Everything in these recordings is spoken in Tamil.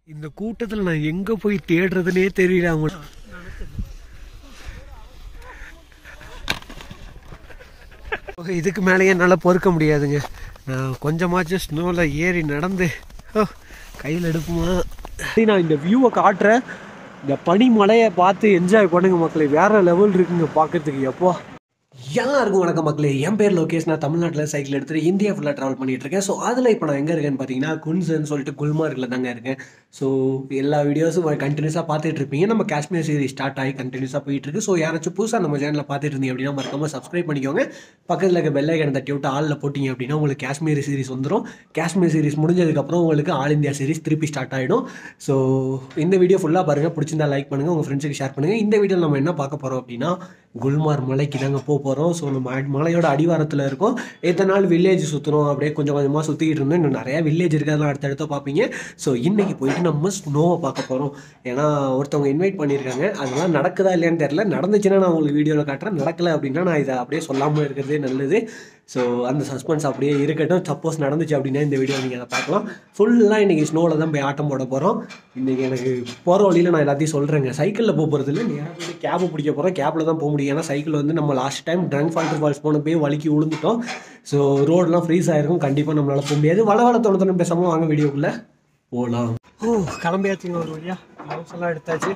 இந்த கூட்டத்தில் நான் எங்கே போய் தேடுறதுனே தெரியல அவங்க ஓகே, இதுக்கு மேலேயே என்னால் பொறுக்க முடியாதுங்க நான் கொஞ்சமாச்சும் ஸ்னோவில் ஏறி நடந்து ஓ கையில் எடுப்புமா நான் இந்த வியூவை காட்டுறேன் இந்த பனிமலையை பார்த்து என்ஜாய் பண்ணுங்க மக்களே வேற லெவல் இருக்குங்க பார்க்கறதுக்கு எப்போ எல்லாருக்கும் வணக்கம் மக்களே என் பேர் லோகேஷ் நான் தமிழ்நாட்டில் சைக்கிள் எடுத்துகிட்டு இந்தியா ஃபுல்லாக ட்ராவல் பண்ணிட்டு இருக்கேன் ஸோ அதில் இப்போ நான் எங்கே இருக்கேன்னு பார்த்தீங்கன்னா குன்சன் சொல்லிட்டு குல்மார்க்கில் தாங்க இருக்கேன் ஸோ எல்லா வீடியோஸும் கண்டினியூஸாக பார்த்துட்டு இருப்பீங்க நம்ம காஷ்மீர் சீரிஸ் ஸ்டார்ட் ஆகி கண்டினியூஸாக போயிட்டு இருக்கு ஸோ யாராச்சும் புதுசாக நம்ம சேனலில் பார்த்துட்டு இருந்தீங்க அப்படின்னா மறக்காம சப்ஸ்கிரைப் பண்ணிக்கோங்க பக்கத்தில் இருக்க பெல் ஐக்கன் தட்டி விட்டு ஆளில் போட்டிங்க அப்படின்னா உங்களுக்கு காஷ்மீர் சீரிஸ் வந்துடும் காஷ்மீர் சீரிஸ் முடிஞ்சதுக்கப்புறம் உங்களுக்கு ஆல் இந்தியா சீரிஸ் திருப்பி ஸ்டார்ட் ஆகிடும் ஸோ இந்த வீடியோ ஃபுல்லாக பாருங்கள் பிடிச்சிருந்தா லைக் பண்ணுங்கள் உங்கள் ஃப்ரெண்ட்ஸுக்கு ஷேர் பண்ணுங்கள் இந்த வீடியோவில் நம்ம என்ன பார்க்க போகிறோம் அப்படின்னா குல்மார் மலைக்கு தாங்க போக போகிறோம் ஸோ நம்ம அடி- மலையோட அடிவாரத்தில் இருக்கோம் எத்தனை நாள் வில்லேஜ் சுற்றணும் அப்படியே கொஞ்சம் கொஞ்சமாக சுற்றிக்கிட்டு இருந்தோம் இன்னும் நிறையா வில்லேஜ் இருக்கிறதெல்லாம் அடுத்தடுத்து பார்ப்பீங்க ஸோ இன்னைக்கு போயிட்டு நம்ம ஸ்னோவை பார்க்க போகிறோம் ஏன்னா ஒருத்தவங்க இன்வைட் பண்ணியிருக்காங்க அதெல்லாம் நடக்குதா இல்லையான்னு தெரில நடந்துச்சுன்னா நான் உங்களுக்கு வீடியோவில் காட்டுறேன் நடக்கலை அப்படின்னா நான் இதை அப்படியே சொல்லாமல் இருக்கிறதே நல்லது ஸோ அந்த சஸ்பென்ஸ் அப்படியே இருக்கட்டும் சப்போஸ் நடந்துச்சு அப்படின்னா இந்த வீடியோ நீங்கள் அதை பார்க்கலாம் ஃபுல்லாக இன்றைக்கி ஸ்னோவில் தான் போய் ஆட்டம் போட போகிறோம் இன்றைக்கி எனக்கு போகிற வழியில் நான் எல்லாத்தையும் சொல்கிறேங்க சைக்கிளில் போக போகிறது இல்லை நேராக போய் கேபு பிடிக்க போகிறோம் கேபில் தான் போக முடியும் ஏன்னா சைக்கிள் வந்து நம்ம லாஸ்ட் டைம் ட்ரங்க் ஃபால்ட்டு ஃபால்ஸ் போன போய் வலிக்கி விழுந்துட்டோம் ஸோ ரோடெலாம் ஃப்ரீஸ் ஆகிருக்கும் கண்டிப்பாக நம்மளால் போக முடியாது வள வள தொண தொண பேசாமல் வாங்க வீடியோக்குள்ளே போகலாம் ஓ கிளம்பியாச்சுங்க ஒரு வழியாக க்ளவுஸ் எல்லாம் எடுத்தாச்சு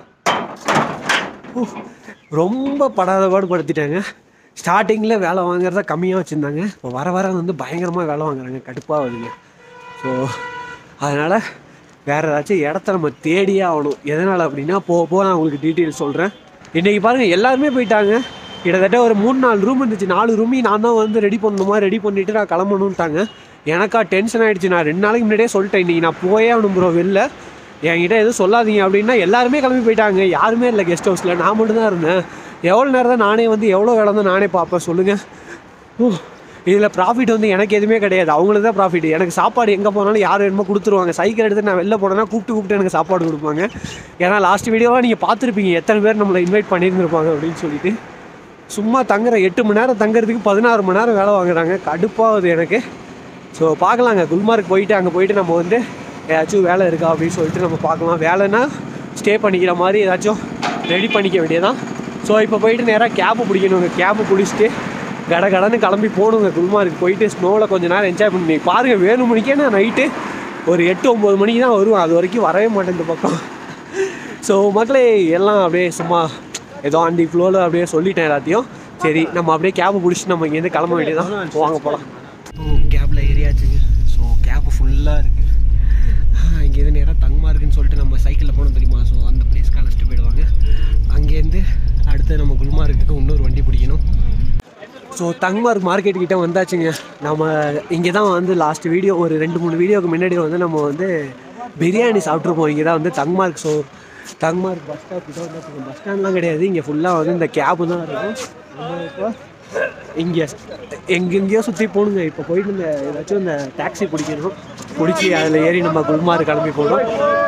ஓ, ரொம்ப படாத பாடு படுத்திட்டாங்க ஸ்டார்டிங்கில் வேலை வாங்குறத கம்மியாக வச்சுருந்தாங்க இப்போ வர வர வந்து பயங்கரமாக வேலை வாங்குறாங்க கடுப்பாக வருதுங்க ஸோ அதனால் வேறு ஏதாச்சும் இடத்த நம்ம தேடியே ஆகணும் எதனால் அப்படின்னா போக போக நான் உங்களுக்கு டீட்டெயில்ஸ் சொல்கிறேன் இன்றைக்கி பாருங்கள் எல்லாருமே போயிட்டாங்க கிட்டத்தட்ட ஒரு மூணு நாலு ரூம் இருந்துச்சு நாலு ரூமையும் நான் தான் வந்து ரெடி பண்ணணுமா ரெடி பண்ணிவிட்டு நான் கிளம்பணுன்ட்டாங்க எனக்கா டென்ஷன் ஆகிடுச்சு நான் ரெண்டு நாளைக்கு முன்னாடியே சொல்லிட்டேன் இன்றைக்கி நான் போயே ஆகணும் ப்ரோ வெளில என்கிட்ட எதுவும் சொல்லாதீங்க அப்படின்னா எல்லாருமே கிளம்பி போயிட்டாங்க யாருமே இல்லை கெஸ்ட் ஹவுஸில் நான் மட்டும் தான் இருந்தேன் எவ்வளோ நேரம் தான் நானே வந்து எவ்வளோ வேலை தான் நானே பார்ப்பேன் சொல்லுங்கள் ஓ இதில் ப்ராஃபிட் வந்து எனக்கு எதுவுமே கிடையாது அவங்களுக்கு தான் ப்ராஃபிட் எனக்கு சாப்பாடு எங்கே போனாலும் யார் வேணுமோ கொடுத்துருவாங்க சைக்கிள் எடுத்து நான் வெளில போனேன்னா கூப்பிட்டு கூப்பிட்டு எனக்கு சாப்பாடு கொடுப்பாங்க ஏன்னா லாஸ்ட் வீடியோவாக நீங்கள் பார்த்துருப்பீங்க எத்தனை பேர் நம்மளை இன்வைட் பண்ணியிருந்திருப்பாங்க அப்படின்னு சொல்லிட்டு சும்மா தங்குற எட்டு மணி நேரம் தங்குறதுக்கு பதினாறு மணி நேரம் வேலை வாங்குறாங்க கடுப்பாகுது எனக்கு ஸோ பார்க்கலாங்க குல்மார்க் போயிட்டு அங்கே போயிட்டு நம்ம வந்து ஏதாச்சும் வேலை இருக்கா அப்படின்னு சொல்லிட்டு நம்ம பார்க்கலாம் வேலைன்னா ஸ்டே பண்ணிக்கிற மாதிரி ஏதாச்சும் ரெடி பண்ணிக்க வேண்டியதான் ஸோ இப்போ போயிட்டு நேராக கேபு பிடிக்கணுங்க கேபு பிடிச்சிட்டு கட கடன்னு கிளம்பி போகணுங்க குல்மார்க்கு போயிட்டு ஸ்னோவில் கொஞ்ச நேரம் என்ஜாய் பண்ணி பாருங்கள் வேணும் மணிக்கே நான் நைட்டு ஒரு எட்டு ஒம்பது மணிக்கு தான் வருவேன் அது வரைக்கும் வரவே மாட்டேன் இந்த பக்கம் ஸோ மக்களே எல்லாம் அப்படியே சும்மா ஏதோ ஆண்டி ஃப்ளோவில் அப்படியே சொல்லிட்டேன் எல்லாத்தையும் சரி நம்ம அப்படியே கேபு பிடிச்சிட்டு நம்ம இங்கேருந்து கிளம்ப வேண்டியதான் வாங்க போகலாம் ஓ கேபில் ஏரியாச்சுங்க ஸோ கேபு ஃபுல்லாக இருக்குது இங்கேருந்து நேராக தங்கமாக இருக்குன்னு சொல்லிட்டு நம்ம சைக்கிளில் போனோம் தெரியுமா ஸோ அந்த பிளேஸ்க்கு அழைச்சிட்டு போயிடுவாங்க அங்கேருந்து அடுத்து நம்ம குல்மார்க்குக்கு இன்னொரு வண்டி பிடிக்கணும் ஸோ தங்மார்க் மார்க்கெட் கிட்ட வந்தாச்சுங்க நம்ம இங்கே தான் வந்து லாஸ்ட் வீடியோ ஒரு ரெண்டு மூணு வீடியோக்கு முன்னாடி வந்து நம்ம வந்து பிரியாணி சாப்பிட்ருப்போம் இங்கே தான் வந்து Tangmarg so Tangmarg bus stop கிட்ட வந்து பஸ் ஸ்டாண்ட்லாம் கிடையாது இங்கே ஃபுல்லாக வந்து இந்த கேபு தான் இருக்கும் நம்ம இப்போ இங்கே எங்கெங்கேயோ சுற்றி போகணுங்க இப்போ போயிட்டு இந்த ஏதாச்சும் இந்த டாக்ஸி பிடிக்கணும் பிடிச்சி அதில் ஏறி நம்ம குல்மார்க் கிளம்பி போகணும்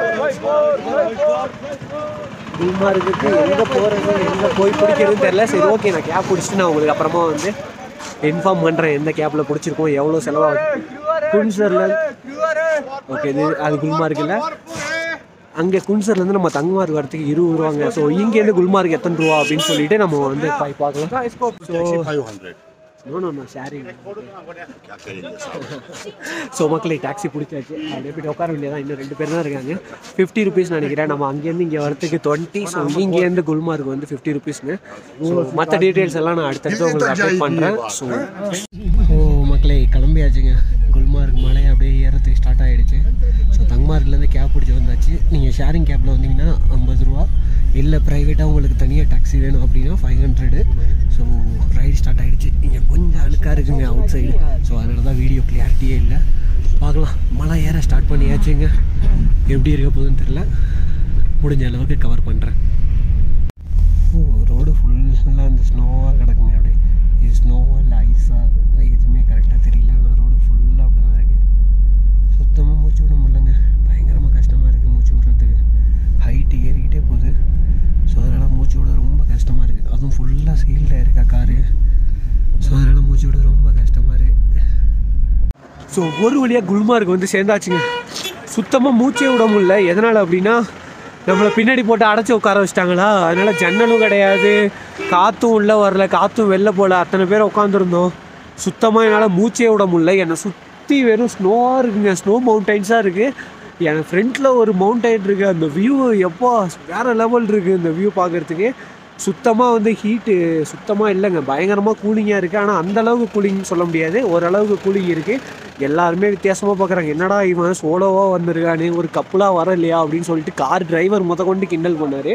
குல்மார்க்குக்கு எங்கே போகிறது எங்கே போய் பிடிக்கிறதுன்னு தெரில சரி ஓகே நான் கேப் பிடிச்சிட்டு நான் உங்களுக்கு அப்புறமா வந்து இன்ஃபார்ம் பண்ணுறேன் எந்த கேப்பில் பிடிச்சிருக்கோம் எவ்வளோ செலவாகுது குன்சரில் ஓகே இது அது குல்மார்க்கில் அங்கே குன்சர்லேருந்து நம்ம தங்குமார்க் வரத்துக்கு இருபது ரூபாங்க ஸோ இங்கேருந்து குல்மார்க் எத்தனை ரூபா அப்படின்னு சொல்லிட்டு நம்ம வந்து போய் பார்க்கலாம் so 500 no no no sharing क्या करेंगे साहब ஸோ மக்களை டாக்ஸி பிடிச்சாச்சு அப்படியே போய்ட்டு உட்கார வேண்டியதான் இன்னும் ரெண்டு பேர் தான் இருக்காங்க ஃபிஃப்டி ருபீஸ் நினைக்கிறேன் நம்ம அங்கேருந்து இங்கே வரத்துக்கு டுவெண்ட்டி ஸோ இங்கேருந்து குல்மார்க் வந்து ஃபிஃப்டி ருபீஸ்னு ஸோ மற்ற டீட்டெயில்ஸ் எல்லாம் நான் அடுத்தடுத்து உங்களுக்கு அப்டேட் பண்ணுறேன் ஸோ ஓ மக்களே கிளம்பியாச்சுங்க குல்மார்க் மலை அப்படியே ஏறத்துக்கு ஸ்டார்ட் ஆகிடுச்சு ஸோ தங்மார்க்லேருந்து கேப் பிடிச்சி வந்தாச்சு நீங்கள் ஷேரிங் கேப்பில் வந்தீங்கன்னா ஐம்பது ரூபா இல்லை ப்ரைவேட்டாக உங்களுக்கு தனியாக டாக்ஸி வேணும் அப்படின்னா five hundred so ride start ஆகிடுச்சு இங்கே கொஞ்சம் அழுக்காக இருக்குங்க அவுட் சைடு ஸோ அதனால தான் வீடியோ கிளியாரிட்டியே இல்லை பார்க்கலாம் மலை ஏற ஸ்டார்ட் பண்ணியாச்சுங்க எப்படி இருக்க போகுதுன்னு தெரில முடிஞ்ச அளவுக்கு கவர் பண்ணுறேன் ஓ ரோடு ஃபுல்லாக இந்த ஸ்னோவாக கிடக்குங்க அப்படியே இது ஸ்னோவா இல்லை ஐஸாக எதுவுமே கரெக்டாக தெரியல ஆனால் ரோடு ஃபுல்லாக அப்படி தான் இருக்குது சுத்தமாக மூச்சு விட முடியலங்க பயங்கரமாக கஷ்டமாக இருக்குது மூச்சு விடுறதுக்கு ஹைட்டு ஏறிக்கிட்டே போகுது ஸோ அதனால் மூச்சு விட ரொம்ப கஷ்டமாக இருக்குது அதுவும் ஃபுல்லாக சீல்டாக இருக்கா காரு ஸோ அதனால் மூச்சு விட ரொம்ப கஷ்டமாக இருக்குது ஸோ ஒரு வழியாக குல்மார்க் வந்து சேர்ந்தாச்சுங்க சுத்தமாக மூச்சே விட முடியல எதனால் அப்படின்னா நம்மளை பின்னாடி போட்டு அடைச்சி உட்கார வச்சிட்டாங்களா அதனால் ஜன்னலும் கிடையாது காற்றும் உள்ளே வரல காற்றும் வெளில போகல அத்தனை பேர் உட்காந்துருந்தோம் சுத்தமாக என்னால் மூச்சே விட முடியல என்னை சுற்றி வெறும் ஸ்னோவாக இருக்குங்க ஸ்னோ மவுண்டைன்ஸாக இருக்குது என் ஃப்ரண்ட்டில் ஒரு மவுண்டைன் இருக்குது அந்த வியூ எப்போ வேறு லெவல் இருக்குது இந்த வியூ பார்க்குறதுக்கு சுத்தமாக வந்து ஹீட்டு சுத்தமாக இல்லைங்க பயங்கரமாக கூலிங்காக இருக்குது ஆனால் அந்த அளவுக்கு கூலிங் சொல்ல முடியாது ஓரளவுக்கு கூலிங் இருக்குது எல்லாருமே வித்தியாசமாக பார்க்குறாங்க என்னடா இவன் சோலோவாக வந்திருக்கானே ஒரு கப்புலாக வர இல்லையா அப்படின்னு சொல்லிட்டு கார் டிரைவர் முத கொண்டு கிண்டல் பண்ணார்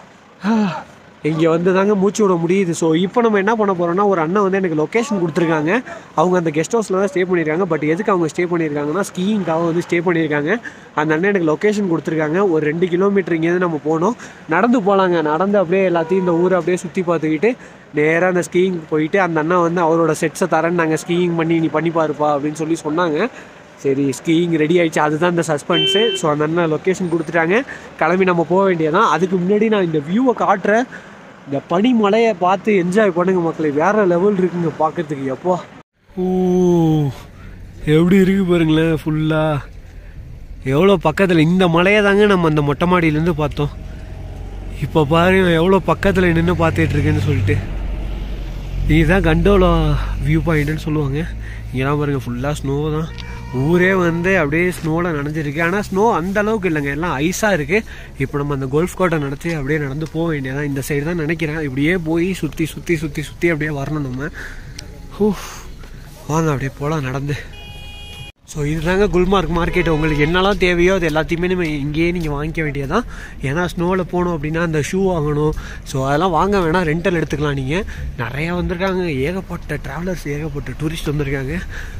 இங்கே வந்து தாங்க மூச்சு விட முடியுது ஸோ இப்போ நம்ம என்ன பண்ண போகிறோம்னா ஒரு அண்ணன் வந்து எனக்கு லொக்கேஷன் கொடுத்துருக்காங்க அவங்க அந்த கெஸ்ட் ஹவுஸில் தான் ஸ்டே பண்ணியிருக்காங்க பட் எதுக்கு அவங்க ஸ்டே பண்ணியிருக்காங்கன்னா ஸ்கீயிங்காக வந்து ஸ்டே பண்ணியிருக்காங்க அந்த அண்ணன் எனக்கு லொக்கேஷன் கொடுத்துருக்காங்க ஒரு ரெண்டு கிலோமீட்டர் இங்கேருந்து நம்ம போனோம் நடந்து போகலாங்க நடந்து அப்படியே எல்லாத்தையும் இந்த ஊரை அப்படியே சுற்றி பார்த்துக்கிட்டு நேராக அந்த ஸ்கீயிங் போயிட்டு அந்த அண்ணன் வந்து அவரோட செட்ஸை தரேன் நாங்கள் ஸ்கீயிங் பண்ணி நீ பண்ணி பாருப்பா அப்படின்னு சொல்லி சொன்னாங்க சரி ஸ்கீயிங் ரெடி ஆயிடுச்சு அதுதான் இந்த சஸ்பென்ஸு ஸோ அந்த அண்ணன் லொக்கேஷன் கொடுத்துட்டாங்க கிளம்பி நம்ம போக வேண்டியதான் அதுக்கு முன்னாடி நான் இந்த வியூவை காட்டுறேன் இந்த பனி மலையை பார்த்து என்ஜாய் பண்ணுங்க மக்களை வேற லெவல் இருக்குங்க பார்க்கறதுக்கு எப்போ ஓ எப்படி இருக்கு பாருங்களேன் ஃபுல்லாக எவ்வளோ பக்கத்தில் இந்த மலையை தாங்க நம்ம அந்த மொட்டை மாடியிலேருந்து பார்த்தோம் இப்போ பாருங்க எவ்வளோ பக்கத்தில் நின்று பார்த்துட்டு இருக்கேன்னு சொல்லிட்டு இதுதான் கண்டோலா வியூ பாயிண்ட்னு சொல்லுவாங்க இங்கெல்லாம் பாருங்க ஃபுல்லாக ஸ்னோ தான் ஊரே வந்து அப்படியே ஸ்னோவில் நனைஞ்சிருக்கு ஆனால் ஸ்னோ அந்த அளவுக்கு இல்லைங்க எல்லாம் ஐஸாக இருக்குது இப்போ நம்ம அந்த கோல்ஃப் கோட்டை நடத்தி அப்படியே நடந்து போக வேண்டியதான் இந்த சைடு தான் நினைக்கிறேன் இப்படியே போய் சுற்றி சுற்றி சுற்றி சுற்றி அப்படியே வரணும் நம்ம ஹூ வாங்க அப்படியே போகலாம் நடந்து ஸோ இதுதாங்க குல்மார்க் மார்க்கெட் உங்களுக்கு என்னெல்லாம் தேவையோ அது எல்லாத்தையுமே நம்ம இங்கேயே நீங்கள் வாங்கிக்க வேண்டியதான் ஏன்னா ஸ்னோவில் போகணும் அப்படின்னா அந்த ஷூ வாங்கணும் ஸோ அதெல்லாம் வாங்க வேணாம் ரெண்டல் எடுத்துக்கலாம் நீங்கள் நிறையா வந்திருக்காங்க ஏகப்பட்ட ட்ராவலர்ஸ் ஏகப்பட்ட டூரிஸ்ட் வந்திருக்காங்க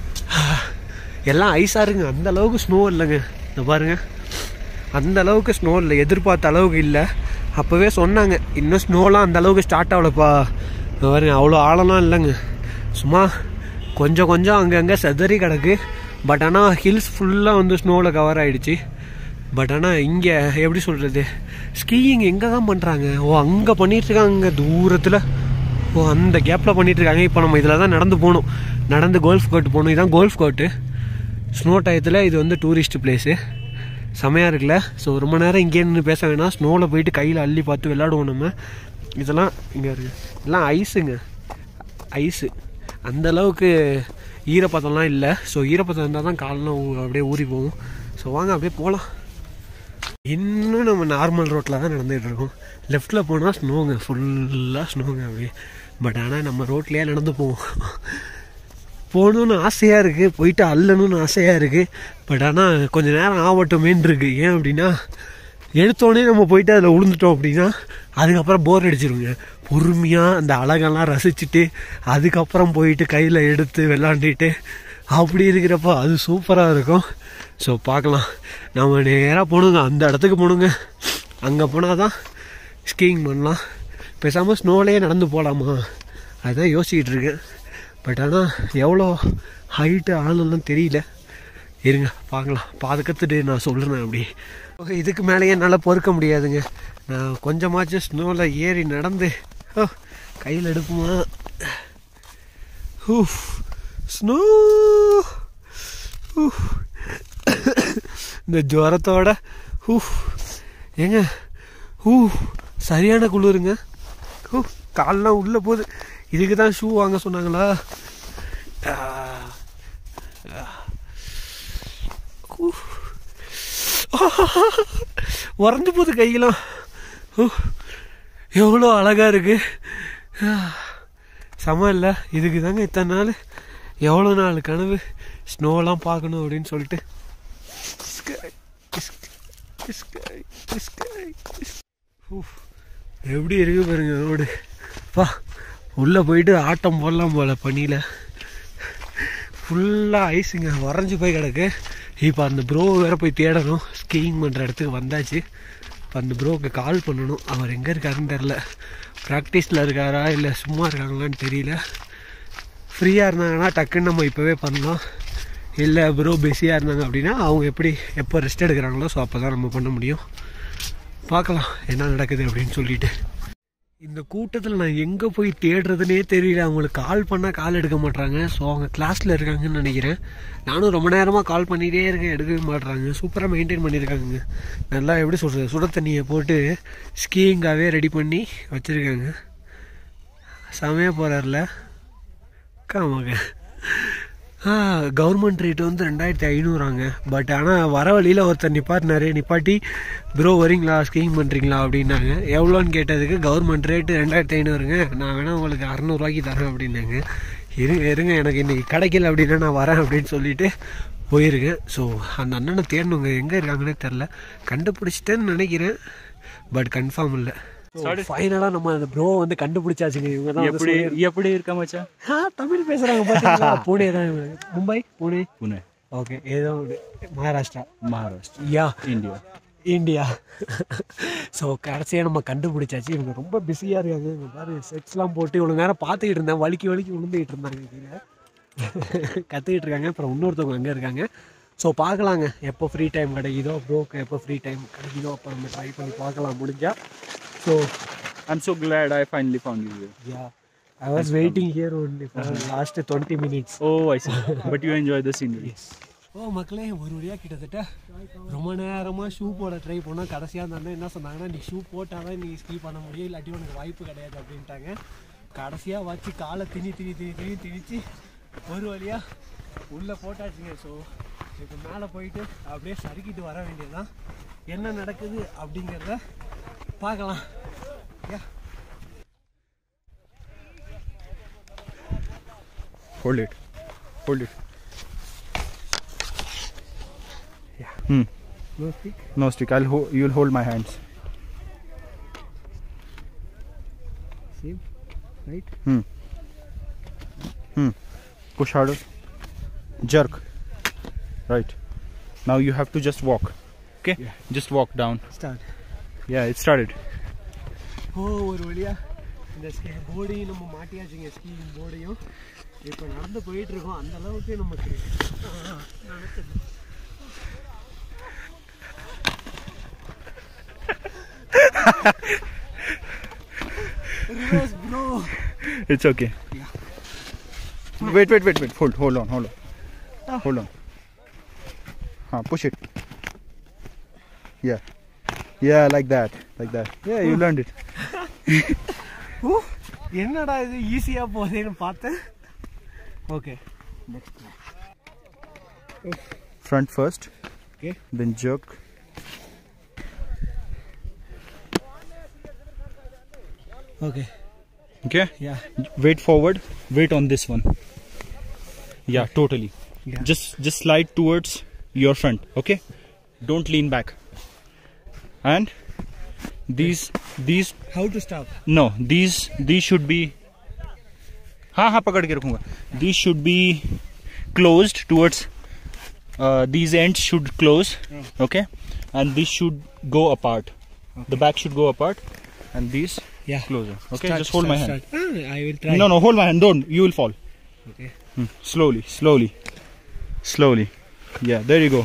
எல்லாம் ஐஸாக இருங்க அந்த அளவுக்கு ஸ்னோ இல்லைங்க இந்த பாருங்க அந்த அளவுக்கு ஸ்னோ இல்லை எதிர்பார்த்த அளவுக்கு இல்லை அப்போவே சொன்னாங்க இன்னும் ஸ்னோலாம் அந்த அளவுக்கு ஸ்டார்ட் ஆகலப்பா இந்த பாருங்க அவ்வளோ ஆழம்லாம் இல்லைங்க சும்மா கொஞ்சம் கொஞ்சம் அங்கங்கே செதறி கிடக்கு பட் ஆனால் ஹில்ஸ் ஃபுல்லாக வந்து ஸ்னோவில் கவர் ஆகிடுச்சு பட் ஆனால் இங்கே எப்படி சொல்கிறது ஸ்கீயிங் எங்கே தான் பண்ணுறாங்க ஓ அங்கே பண்ணிகிட்ருக்காங்க தூரத்தில் ஓ அந்த கேப்பில் பண்ணிகிட்ருக்காங்க இப்போ நம்ம இதில் தான் நடந்து போகணும் நடந்து கோல்ஃப் கோர்ட் போகணும் இதுதான் கோல்ஃப் கோர்ட்டு ஸ்னோ டயத்தில் இது வந்து டூரிஸ்ட் பிளேஸு செமையாக இருக்குல்ல ஸோ ரொம்ப நேரம் இங்கே நின்று பேச வேணாம் ஸ்னோவில் போயிட்டு கையில் அள்ளி பார்த்து விளாடுவோம் நம்ம இதெல்லாம் இங்கே இருக்கு எல்லாம் ஐஸுங்க ஐஸு அந்த அளவுக்கு ஈரப்பதம்லாம் இல்லை ஸோ ஈரப்பதம் இருந்தால் தான் காலெலாம் ஊ- அப்படியே ஊறி போகும் ஸோ வாங்க அப்படியே போகலாம் இன்னும் நம்ம நார்மல் ரோட்டில் தான் நடந்துகிட்டு இருக்கோம் லெஃப்ட்டில் போனால் ஸ்னோங்க ஃபுல்லாக ஸ்னோங்க அப்படியே பட் ஆனால் நம்ம ரோட்லேயே நடந்து போவோம் போகணுன்னு ஆசையாக இருக்குது போயிட்டு அள்ளணும்னு ஆசையாக இருக்குது பட் ஆனால் கொஞ்ச நேரம் ஆகட்டுமேன்னு இருக்குது ஏன் அப்படின்னா எடுத்தோடனே நம்ம போயிட்டு அதில் விழுந்துட்டோம் அப்படின்னா அதுக்கப்புறம் போர் அடிச்சிருங்க பொறுமையாக அந்த அழகெல்லாம் ரசிச்சுட்டு அதுக்கப்புறம் போயிட்டு கையில் எடுத்து விளாண்டுட்டு அப்படி இருக்கிறப்ப அது சூப்பராக இருக்கும் ஸோ பார்க்கலாம் நம்ம நேராக போகணுங்க அந்த இடத்துக்கு போகணுங்க அங்கே போனால் தான் ஸ்கீயிங் பண்ணலாம் பேசாமல் ஸ்னோலேயே நடந்து போகலாமா அதுதான் யோசிச்சுக்கிட்டு இருக்கேன் பட் ஆனால் எவ்வளோ ஹைட்டு ஆழம்லாம் தெரியல இருங்க பார்க்கலாம் பாதுகாத்துட்டு நான் சொல்கிறேன் அப்படி ஓகே இதுக்கு மேலேயே என்னால் பொறுக்க முடியாதுங்க நான் கொஞ்சமாச்சும் ஸ்னோவில் ஏறி நடந்து ஓ கையில் எடுப்புமா ஹூஃப் ஸ்னோ ஹூஃப் இந்த ஜுரத்தோட ஹூஃப் ஏங்க ஹூ சரியான குளிருங்க ஹூ கால்லாம் உள்ளே போகுது இதுக்கு தான் ஷூ வாங்க சொன்னாங்களா ஆ. ஆ. ஹூ. உறைஞ்சு போகுது கையெல்லாம் ஹூ. எவ்வளோ அழகாக இருக்கு ஆ. செம இல்லை இதுக்கு தாங்க இத்தனை நாள் எவ்வளோ நாள் கனவு ஸ்னோலாம் பார்க்கணும் அப்படின்னு சொல்லிட்டு Sky, sky, sky, sky. ஊஃப். எப்படி இருக்கு பாருங்க ரோடு பா உள்ளே போயிட்டு ஆட்டம் போடலாம் போல பனியில் ஃபுல்லாக ஐஸுங்க வரைஞ்சி போய் கிடக்கு இப்போ அந்த ப்ரோ வேற போய் தேடணும் ஸ்கீயிங் பண்ணுற இடத்துக்கு வந்தாச்சு இப்போ அந்த ப்ரோவுக்கு கால் பண்ணணும் அவர் எங்கே இருக்காருன்னு தெரில ப்ராக்டிஸில் இருக்காரா இல்லை சும்மா இருக்காங்களான்னு தெரியல ஃப்ரீயாக இருந்தாங்கன்னா டக்குன்னு நம்ம இப்போவே பண்ணலாம் இல்லை ப்ரோ பிஸியாக இருந்தாங்க அப்படின்னா அவங்க எப்படி எப்போ ரெஸ்ட் எடுக்கிறாங்களோ ஸோ அப்போ தான் நம்ம பண்ண முடியும் பார்க்கலாம் என்ன நடக்குது அப்படின்னு சொல்லிட்டு இந்த கூட்டத்தில் நான் எங்கே போய் தேடுறதுனே தெரியல அவங்களுக்கு கால் பண்ணால் கால் எடுக்க மாட்றாங்க ஸோ அவங்க கிளாஸில் இருக்காங்கன்னு நினைக்கிறேன் நானும் ரொம்ப நேரமாக கால் பண்ணிகிட்டே இருக்கேன் எடுக்கவே மாட்றாங்க சூப்பராக மெயின்டைன் பண்ணியிருக்காங்க நல்லா எப்படி சொல்கிறது சுட தண்ணியை போட்டு ஸ்கீயிங்காகவே ரெடி பண்ணி வச்சுருக்காங்க செமையாக போகிறார்ல காமாங்க ஆ கவர்மெண்ட் ரேட் வந்து ரெண்டாயிரத்தி ஐநூறாங்க பட் ஆனால் வர வழியில் ஒருத்தர் நிப்பாட்டினாரு நிப்பாட்டி ப்ரோ வரீங்களா ஸ்கீம் பண்ணுறீங்களா அப்படின்னாங்க எவ்வளோன்னு கேட்டதுக்கு கவர்மெண்ட் ரேட்டு ரெண்டாயிரத்தி ஐநூறுங்க நான் வேணால் உங்களுக்கு அறநூறுவாய்க்கு தரேன் அப்படின்னாங்க இருங்க இருங்க எனக்கு இன்றைக்கி கிடைக்கல அப்படின்னா நான் வரேன் அப்படின்னு சொல்லிட்டு போயிருக்கேன் ஸோ அந்த அண்ணனை தேடணுங்க எங்கே இருக்காங்கன்னே தெரில கண்டுபிடிச்சிட்டேன்னு நினைக்கிறேன் பட் கன்ஃபார்ம் இல்லை ஃபைனலாக நம்ம அந்த ப்ரோ வந்து கண்டுபிடிச்சாச்சுங்க இவங்க தான் வந்து எப்படி எப்படி இருக்கா மச்சான் ஆ தமிழ் பேசுறாங்க பாத்தீங்களா புனே தான் இவங்க. மும்பை புனே புனே ஓகே ஏதோ ஒன்று Maharashtra Maharashtra yeah India India so கடைசியாக நம்ம கண்டுபிடிச்சாச்சு இவங்க ரொம்ப பிஸியாக இருக்காங்க இவங்க பாரு செட்ஸ்லாம் போட்டு இவ்வளோ நேரம் பார்த்துக்கிட்டு இருந்தேன் வலிக்கு வலிக்கு விழுந்துக்கிட்டு இருந்தாங்க கீழே கற்றுக்கிட்டு இருக்காங்க அப்புறம் இன்னொருத்தவங்க அங்கே இருக்காங்க ஸோ பார்க்கலாங்க எப்போ ஃப்ரீ டைம் கிடைக்குதோ ப்ரோக்கு எப்போ ஃப்ரீ டைம் கிடைக்குதோ அப்போ நம்ம ட்ரை பண்ணி பார்க்கலாம் முடிஞ்சா so I'm so glad I finally found you here. Yeah I was waiting here only for last twenty minutes Oh, I see. but you enjoy the scenery. ஓ மக்களே ஒரு வழியாக கிட்டத்தட்ட ரொம்ப நேரமாக ஷூ போட ட்ரை பண்ணோம் கடைசியாக அந்த அண்ணன் என்ன சொன்னாங்கன்னா நீ ஷூ போட்டால் தான் நீ ஸ்கீ பண்ண முடியும் இல்லாட்டி உனக்கு வாய்ப்பு கிடையாது அப்படின்ட்டாங்க கடைசியாக வச்சு காலை திணி திணி திணி திணி திணிச்சு ஒரு வழியாக உள்ளே போட்டாச்சுங்க ஸோ இப்போ மேலே போயிட்டு அப்படியே சறுக்கிட்டு வர வேண்டியதுதான் என்ன நடக்குது அப்படிங்கிறத பார்க்கலாம் yeah Hold it. Hold it. Hmm. No speak No stick. I'll ho- you'll hold my hands. Same right Hmm. Hmm. Push harder. Jerk. Right. Now you have to just walk. Okay? Yeah. Just walk down. Start Yeah, it started. ஓ ஒரு வழியா இந்த ஸ்கே போர்டையும் நம்ம மாட்டியாச்சுங்க ஸ்கீயிங் போர்டையும் இப்போ நடந்து போயிட்டு இருக்கோம் அந்த அளவுக்கு நமக்கு ஆ, நடக்குது reverse bro It's okay. Yeah. Wait, wait, wait, wait. Hold, hold on, hold on. Ah. Hold on. Huh, push it. Yeah. Yeah, like that. Like that. Yeah, you learned it. ஓ என்னடா இது ஈஸியாக போகுதுன்னு பார்த்தேன் okay Front first. Okay. Then jerk. Okay Okay. Yeah Wait forward. Wait on this one. Yeah, totally. Yeah. Just just slide towards your front. Okay. Don't lean back. And these these how to stop No, these these should be. हाँ हाँ पकड़ के रखूंगा these should be closed towards uh, these ends should close okay and this should go apart the back should go apart and these Yeah. closer okay just hold my hand I will try no no hold my hand don't you will fall okay Hmm, slowly slowly slowly yeah there you go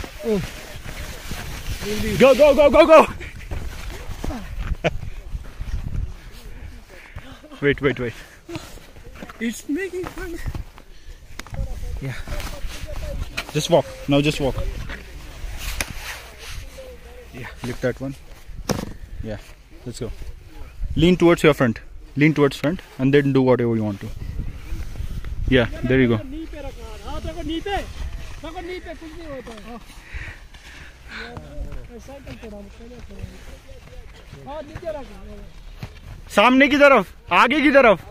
go go go go go wait wait wait it's making fun Just walk. Now just walk. Yeah. Lift that one. Yeah. Let's go. Lean towards your front. Lean towards front and then do whatever you want to. Yeah, there you go. सामने की तरफ आगे की तरफ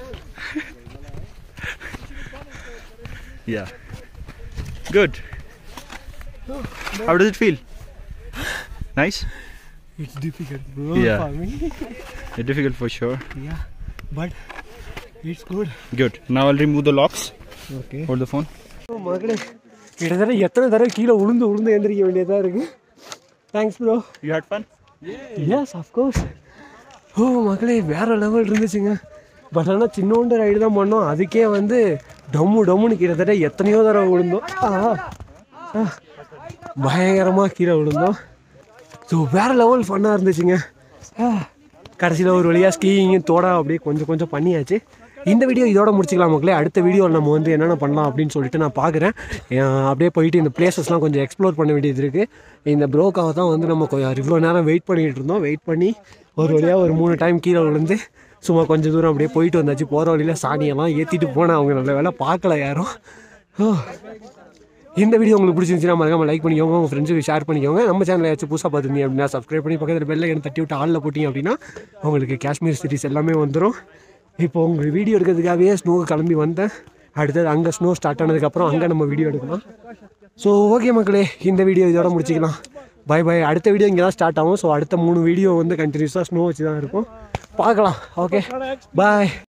yeah good how does it feel nice it's difficult bro Yeah. For me difficult for sure yeah but it's good good now i'll remove the locks okay hold the phone மகளே கிட்டத்தட்ட எத்தனை தடவை கீழே உளுந்து உளுந்து எந்திரிக்க வேண்டியதாக இருக்கு thanks bro you had fun yes of course ஓ மகளே வேற லெவல் இருந்துச்சுங்க பட் ஆனால் சின்னோண்டு ரைடு தான் பண்ணோம் அதுக்கே வந்து டம்மு டம்முன்னு கிட்டத்தட்ட எத்தனையோ தடவை விழுந்தோம் ஆ, ஆ. பயங்கரமாக கீழே விழுந்தோம் ஸோ வேற லெவல் ஃபன்னாக இருந்துச்சுங்க ஆ, கடைசியில் ஒரு வழியாக ஸ்கீயிங்கும் தோட அப்படியே கொஞ்சம் கொஞ்சம் பண்ணியாச்சு இந்த வீடியோ இதோட முடிச்சுக்கலாம் மக்களே அடுத்த வீடியோவில் நம்ம வந்து என்னென்ன பண்ணலாம் அப்படின்னு சொல்லிட்டு நான் பார்க்குறேன் அப்படியே போயிட்டு இந்த பிளேசஸ்லாம் கொஞ்சம் எக்ஸ்ப்ளோர் பண்ண வேண்டியது இருக்குது இந்த ப்ரோக்காக தான் வந்து நம்ம கொஞ்சம் இவ்வளோ நேரம் வெயிட் பண்ணிகிட்டு இருந்தோம் வெயிட் பண்ணி ஒரு வழியாக ஒரு மூணு டைம் கீழே விழுந்து சும்மா கொஞ்சம் தூரம் அப்படியே போயிட்டு வந்தாச்சு போகிற வழியில் சாணியெல்லாம் ஏற்றிட்டு போனேன் அவங்க நல்ல வேலை பார்க்கல யாரும் ஓ இந்த வீடியோ உங்களுக்கு பிடிச்சிருந்துச்சுன்னா மறக்காம லைக் பண்ணிக்கோங்க உங்கள் ஃப்ரெண்ட்ஸுக்கு ஷேர் பண்ணிக்கோங்க நம்ம சேனல் ஏதாச்சும் புதுசாக பார்த்துருந்தீங்க அப்படின்னா சப்ஸ்கிரைப் பண்ணி பக்கத்தில் பெல்ல எனக்கு தட்டி விட்டு ஆளில் போட்டிங்க அப்படின்னா உங்களுக்கு காஷ்மீர் சிட்டிஸ் எல்லாமே வந்துடும் இப்போ உங்களுக்கு வீடியோ எடுக்கிறதுக்காகவே ஸ்னோ கிளம்பி வந்தேன் அடுத்தது அங்கே ஸ்னோ ஸ்டார்ட் ஆனதுக்கப்புறம் அங்கே நம்ம வீடியோ எடுக்கலாம் ஸோ ஓகே மக்களே இந்த வீடியோ இதோட முடிச்சிக்கலாம் பை பை அடுத்த வீடியோ இங்கே தான் ஸ்டார்ட் ஆகும் ஸோ அடுத்த மூணு வீடியோ வந்து கண்டினியூஸாக ஸ்னோ வச்சு தான் இருக்கும் பார்க்கலாம் ஓகே பாய்